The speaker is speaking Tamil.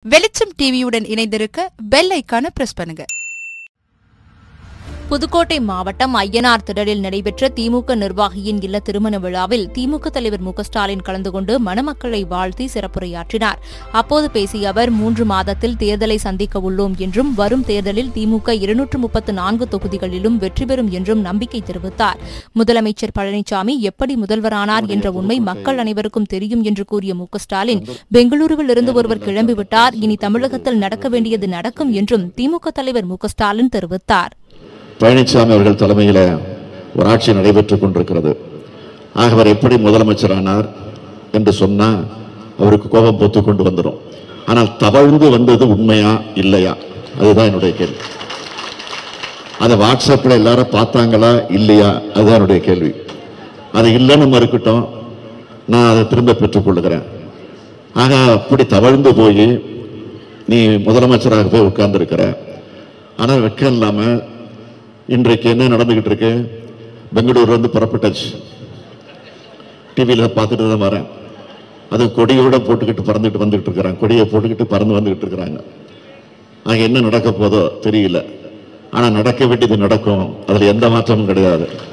வெளிச்சம் டிவியுடன் இணைந்திருக்க பெல் ஐக்கான பிரஸ் பண்ணுங்க புதுக்கோட்டை மாவட்டம் ஐயனார் திடலில் நடைபெற்ற திமுக நிர்வாகியின் இல்ல திருமண விழாவில் திமுக தலைவர் மு க ஸ்டாலின் கலந்து கொண்டு மணமக்களை வாழ்த்தி சிறப்புரையாற்றினார் அப்போது பேசிய அவர் மூன்று மாதத்தில் தேர்தலை சந்திக்க உள்ளோம் என்றும் வரும் தேர்தலில் திமுக இருநூற்று முப்பத்து நான்கு தொகுதிகளிலும் வெற்றி பெறும் என்றும் நம்பிக்கை தெரிவித்தார் முதலமைச்சர் பழனிசாமி எப்படி முதல்வரானார் என்ற உண்மை மக்கள் அனைவருக்கும் தெரியும் என்று கூறிய மு க ஸ்டாலின் பெங்களூருவில் இருந்து ஒருவர் கிளம்பிவிட்டார் இனி தமிழகத்தில் நடக்க வேண்டியது நடக்கும் என்றும் திமுக தலைவர் மு க ஸ்டாலின் தெரிவித்தார் பழனிசாமி அவர்கள் தலைமையில் ஒரு ஆட்சி நடைபெற்றுக் கொண்டிருக்கிறது ஆக அவர் எப்படி முதலமைச்சரானார் என்று சொன்னா அவருக்கு கோபம் பொத்து கொண்டு வந்துடும் ஆனால் தவழ்ந்து வந்தது உண்மையா இல்லையா அதுதான் என்னுடைய கேள்வி அதை வாட்ஸ்அப்பில் எல்லாரும் பார்த்தாங்களா இல்லையா அதுதான் என்னுடைய கேள்வி அது இல்லைன்னு மறுக்கட்டும் நான் அதை திரும்ப பெற்றுக்கொள்கிறேன் ஆக அப்படி தவழ்ந்து போய் நீ முதலமைச்சராக போய் உட்கார்ந்துருக்கிற ஆனால் வெக்கம் இல்லாமல் இன்றைக்கு என்ன நடந்துகிட்டு இருக்கு பெங்களூர்ல இருந்து புறப்பட்டாச்சு டிவியில் பார்த்துட்டு தான் வரேன் அது கொடியோட போட்டுக்கிட்டு பறந்துட்டு வந்துகிட்டு இருக்கிறாங்க கொடியை போட்டுக்கிட்டு பறந்து வந்துகிட்டு இருக்கிறாங்க அங்கே என்ன நடக்க போதோ தெரியல ஆனால் நடக்க வேண்டியது நடக்கும் அதில் எந்த மாற்றமும் கிடையாது